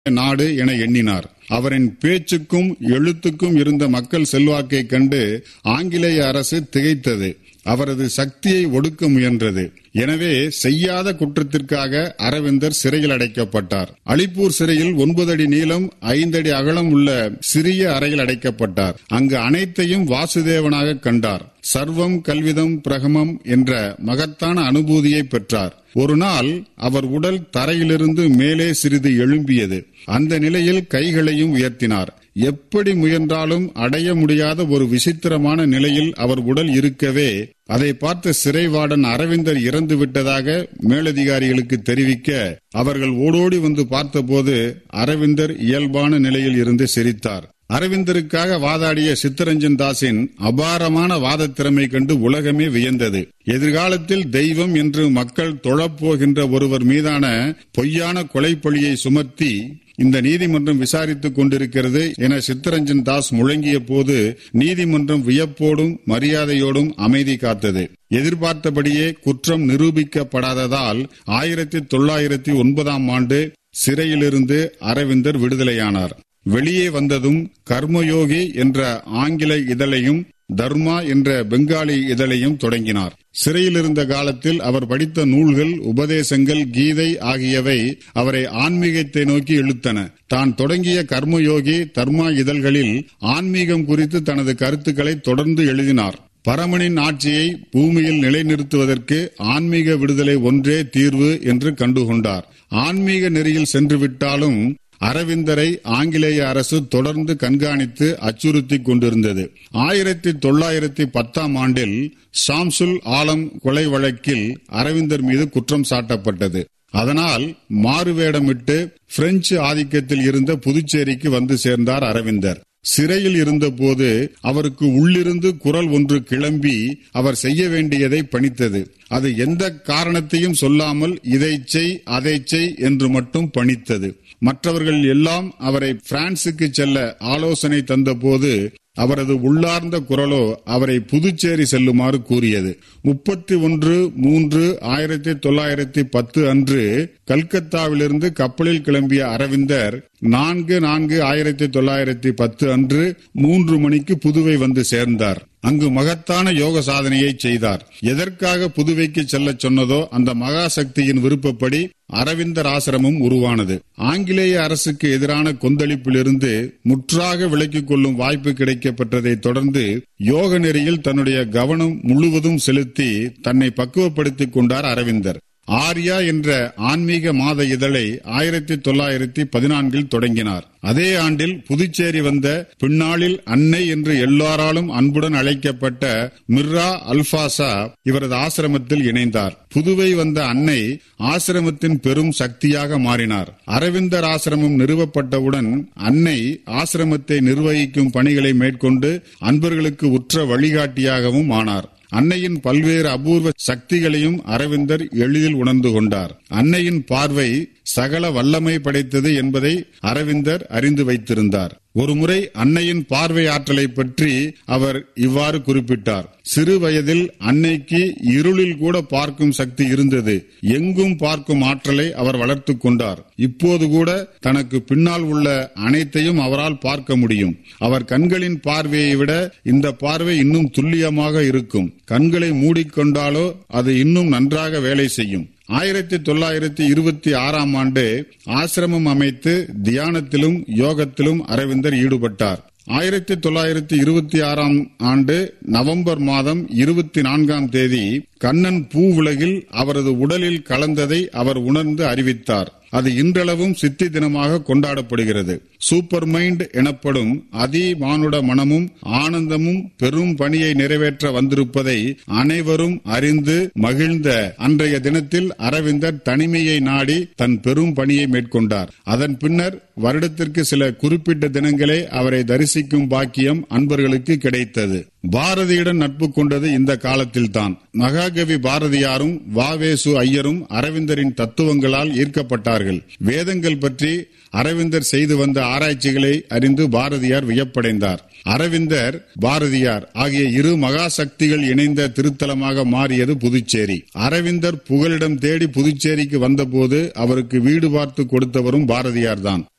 நாடு என எண்ணினார் அவரின் பேச்சுக்கும் எழுத்துக்கும் இருந்த மக்கள் செல்வாக்கை கண்டு ஆங்கிலேய அரசு திகைத்தது அவரது சக்தியை ஒடுக்க முயன்றது எனவே செய்யாத குற்றத்திற்காக அரவிந்தர் சிறையில் அடைக்கப்பட்டார் அலிப்பூர் சிறையில் ஒன்பது அடி நீளம் ஐந்து அடி அகலம் உள்ள சிறிய அறையில் அடைக்கப்பட்டார் அங்கு அனைத்தையும் வாசுதேவனாக கண்டார் சர்வம் கல்விதம் பிரகமம் என்ற மகத்தான அனுபூதியை பெற்றார் ஒரு நாள் அவர் உடல் தரையிலிருந்து மேலே சிறிது எழும்பியது அந்த நிலையில் கைகளையும் உயர்த்தினார் எப்படி முயன்றாலும் அடைய முடியாத ஒரு விசித்திரமான நிலையில் அவர் உடல் இருக்கவே அதை பார்த்த சிறைவாடன் அரவிந்தர் இறந்து விட்டதாக மேலதிகாரிகளுக்கு தெரிவிக்க அவர்கள் ஓடோடி வந்து பார்த்தபோது அரவிந்தர் இயல்பான நிலையில் இருந்து சிரித்தார் அரவிந்தருக்காக வாதாடிய சித்தரஞ்சன் தாஸின் அபாரமான வாத திறமை கண்டு உலகமே வியந்தது எதிர்காலத்தில் தெய்வம் என்று மக்கள் தொழப்போகின்ற ஒருவர் மீதான பொய்யான கொலைப்பழியை சுமத்தி இந்த நீதிமன்றம் விசாரித்துக் கொண்டிருக்கிறது என சித்தரஞ்சன் தாஸ் முழங்கிய போது நீதிமன்றம் வியப்போடும் மரியாதையோடும் அமைதி காத்தது எதிர்பார்த்தபடியே குற்றம் நிரூபிக்கப்படாததால் ஆயிரத்தி தொள்ளாயிரத்தி ஒன்பதாம் ஆண்டு சிறையிலிருந்து அரவிந்தர் விடுதலையானார் வெளியே வந்ததும் கர்மயோகி என்ற ஆங்கில இதழையும் தர்மா என்ற பெங்காலி இதழையும் தொடங்கினார் சிறையில் இருந்த காலத்தில் அவர் படித்த நூல்கள் உபதேசங்கள் கீதை ஆகியவை அவரை ஆன்மீகத்தை நோக்கி இழுத்தன தான் தொடங்கிய கர்மயோகி தர்மா இதழ்களில் ஆன்மீகம் குறித்து தனது கருத்துக்களை தொடர்ந்து எழுதினார் பரமனின் ஆட்சியை பூமியில் நிலைநிறுத்துவதற்கு ஆன்மீக விடுதலை ஒன்றே தீர்வு என்று கண்டுகொண்டார் ஆன்மீக நெறியில் சென்று விட்டாலும் அரவிந்தரை ஆங்கிலேய அரசு தொடர்ந்து கண்காணித்து அச்சுறுத்தி கொண்டிருந்தது ஆயிரத்தி தொள்ளாயிரத்தி பத்தாம் ஆண்டில் ஷாம்சுல் ஆலம் கொலை வழக்கில் அரவிந்தர் மீது குற்றம் சாட்டப்பட்டது அதனால் மாறுவேடமிட்டு பிரெஞ்சு ஆதிக்கத்தில் இருந்த புதுச்சேரிக்கு வந்து சேர்ந்தார் அரவிந்தர் சிறையில் இருந்தபோது அவருக்கு உள்ளிருந்து குரல் ஒன்று கிளம்பி அவர் செய்ய வேண்டியதை பணித்தது அது எந்த காரணத்தையும் சொல்லாமல் இதை செய் அதை செய் என்று மட்டும் பணித்தது மற்றவர்கள் எல்லாம் அவரை பிரான்சுக்கு செல்ல ஆலோசனை தந்தபோது அவரது உள்ளார்ந்த குரலோ அவரை புதுச்சேரி செல்லுமாறு கூறியது முப்பத்தி ஒன்று மூன்று ஆயிரத்தி தொள்ளாயிரத்தி பத்து அன்று கல்கத்தாவிலிருந்து கப்பலில் கிளம்பிய அரவிந்தர் நான்கு நான்கு ஆயிரத்தி தொள்ளாயிரத்தி பத்து அன்று மூன்று மணிக்கு புதுவை வந்து சேர்ந்தார் அங்கு மகத்தான யோக சாதனையை செய்தார் எதற்காக புதுவைக்கு செல்ல சொன்னதோ அந்த மகாசக்தியின் விருப்பப்படி அரவிந்தர் ஆசிரமம் உருவானது ஆங்கிலேய அரசுக்கு எதிரான கொந்தளிப்பிலிருந்து முற்றாக விலக்கிக் கொள்ளும் வாய்ப்பு கிடைக்கப்பட்டதை தொடர்ந்து யோக நெறியில் தன்னுடைய கவனம் முழுவதும் செலுத்தி தன்னை பக்குவப்படுத்திக் கொண்டார் அரவிந்தர் ஆர்யா என்ற ஆன்மீக மாத இதழை ஆயிரத்தி தொள்ளாயிரத்தி பதினான்கில் தொடங்கினார் அதே ஆண்டில் புதுச்சேரி வந்த பின்னாளில் அன்னை என்று எல்லாராலும் அன்புடன் அழைக்கப்பட்ட மிர்ரா அல்பாசா இவரது ஆசிரமத்தில் இணைந்தார் புதுவை வந்த அன்னை ஆசிரமத்தின் பெரும் சக்தியாக மாறினார் அரவிந்தர் ஆசிரமம் நிறுவப்பட்டவுடன் அன்னை ஆசிரமத்தை நிர்வகிக்கும் பணிகளை மேற்கொண்டு அன்பர்களுக்கு உற்ற வழிகாட்டியாகவும் ஆனார் அன்னையின் பல்வேறு அபூர்வ சக்திகளையும் அரவிந்தர் எளிதில் உணர்ந்து கொண்டார் அன்னையின் பார்வை சகல வல்லமை படைத்தது என்பதை அரவிந்தர் அறிந்து வைத்திருந்தார் ஒருமுறை அன்னையின் பார்வை ஆற்றலை பற்றி அவர் இவ்வாறு குறிப்பிட்டார் சிறு வயதில் அன்னைக்கு இருளில் கூட பார்க்கும் சக்தி இருந்தது எங்கும் பார்க்கும் ஆற்றலை அவர் வளர்த்து கொண்டார் இப்போது கூட தனக்கு பின்னால் உள்ள அனைத்தையும் அவரால் பார்க்க முடியும் அவர் கண்களின் பார்வையை விட இந்த பார்வை இன்னும் துல்லியமாக இருக்கும் கண்களை மூடிக்கொண்டாலோ அது இன்னும் நன்றாக வேலை செய்யும் ஆயிரத்தி தொள்ளாயிரத்தி இருபத்தி ஆறாம் ஆண்டு ஆசிரமம் அமைத்து தியானத்திலும் யோகத்திலும் அரவிந்தர் ஈடுபட்டார் ஆயிரத்தி தொள்ளாயிரத்தி இருபத்தி ஆறாம் ஆண்டு நவம்பர் மாதம் இருபத்தி நான்காம் தேதி கண்ணன் பூவுலகில் அவரது உடலில் கலந்ததை அவர் உணர்ந்து அறிவித்தார் அது இன்றளவும் சித்தி தினமாக கொண்டாடப்படுகிறது சூப்பர் மைண்ட் எனப்படும் அதி மானுட மனமும் ஆனந்தமும் பெரும் பணியை நிறைவேற்ற வந்திருப்பதை அனைவரும் அறிந்து மகிழ்ந்த அன்றைய தினத்தில் அரவிந்தர் தனிமையை நாடி தன் பெரும் பணியை மேற்கொண்டார் அதன் பின்னர் வருடத்திற்கு சில குறிப்பிட்ட தினங்களே அவரை தரிசிக்கும் பாக்கியம் அன்பர்களுக்கு கிடைத்தது பாரதியுடன் நட்பு கொண்டது இந்த காலத்தில்தான் மகாகவி பாரதியாரும் வாவேசு ஐயரும் அரவிந்தரின் தத்துவங்களால் ஈர்க்கப்பட்டார்கள் வேதங்கள் பற்றி அரவிந்தர் செய்து வந்த ஆராய்ச்சிகளை அறிந்து பாரதியார் வியப்படைந்தார் அரவிந்தர் பாரதியார் ஆகிய இரு மகா சக்திகள் இணைந்த திருத்தலமாக மாறியது புதுச்சேரி அரவிந்தர் புகலிடம் தேடி புதுச்சேரிக்கு வந்தபோது அவருக்கு வீடு பார்த்து கொடுத்தவரும் பாரதியார் தான்